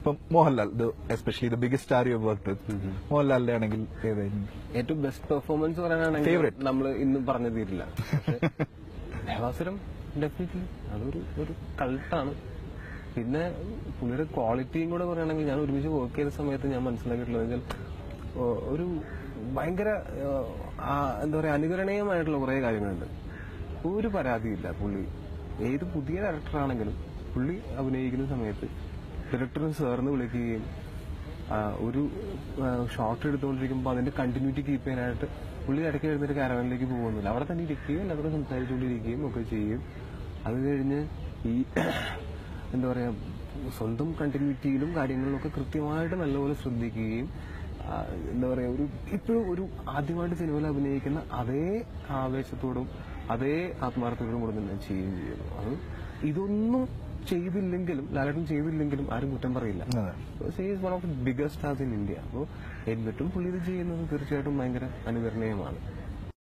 ഇപ്പം Mohanlal especially the biggest star you work with മോഹൻലാലിന്റെ ആണെങ്കിൽ ഏതായിരുന്നു ഏറ്റവും ബെസ്റ്റ് പെർഫോമൻസ് പറയാനാണെങ്കിൽ Favourite. നമ്മൾ ഇന്നും പറഞ്ഞു തീരില്ല പക്ഷേ ദേവാസുരം ഡെഫിനറ്റ്ലി അതൊരു ഒരു കൾട്ടാണ് പിന്നെ പുള്ളിയുടെ ക്വാളിറ്റിയും കൂടെ പറയുകയാണെങ്കിൽ ഞാൻ ഒരുമിച്ച് വർക്ക് ചെയ്ത സമയത്ത് ഞാൻ മനസ്സിലാക്കിയിട്ടുള്ളത് വെച്ചാൽ ഓ- ഒരു ഭയങ്കര ഏഹ്, ആ, എന്താ പറയാ അനുകരണീയമായിട്ടുള്ള കുറെ കാര്യങ്ങളുണ്ട് ഒരു പരാതിയില്ല പുള്ളി ഏത് പുതിയ ഡയറക്ടറാണെങ്കിലും പുള്ളി അഭിനയിക്കുന്ന സമയത്ത് ഡയറക്ടറിന് സാറിന് വിളിക്കുകയും ആ, ഒരു ഷോട്ട് എടുത്തുകൊണ്ടിരിക്കുമ്പോൾ അതിന്റെ കണ്ടിന്യൂറ്റി കീപ്പ് ചെയ്യാനായിട്ട് പുള്ളി ഇടയ്ക്ക് എഴുന്നൊരു കാരവനിലേക്ക് പോകുന്നില്ല അവിടെ തന്നെ ഇരിക്കുകയും എല്ലാവരും സംസാരിച്ചുകൊണ്ടിരിക്കുകയും ഒക്കെ ചെയ്യും അത് കഴിഞ്ഞ് ഈ എന്താ പറയാ സ്വന്തം കണ്ടിന്യൂറ്റിയിലും കാര്യങ്ങളിലും ഒക്കെ കൃത്യമായിട്ട് നല്ലപോലെ ശ്രദ്ധിക്കുകയും ആ, എന്താ പറയാ ഒരു ഇപ്പോഴും ഒരു ആദ്യമായിട്ട് സിനിമയിൽ അഭിനയിക്കുന്ന അതേ ആവേശത്തോടും അതേ ആത്മാർത്ഥത്തോടും കൂടെ തന്നെ ചെയ്യുകയും ചെയ്യുന്നു അത് ഇതൊന്നും ചെയ്തില്ലെങ്കിലും ലാലേട്ടൻ ചെയ്തില്ലെങ്കിലും ആരും കുറ്റം പറയില്ല is one of the biggest stars in India അപ്പോൾ എന്നിട്ടും പുള്ളി ഇത് ചെയ്യുന്നത് തീർച്ചയായിട്ടും ഭയങ്കര അനുകരണീയമാണ്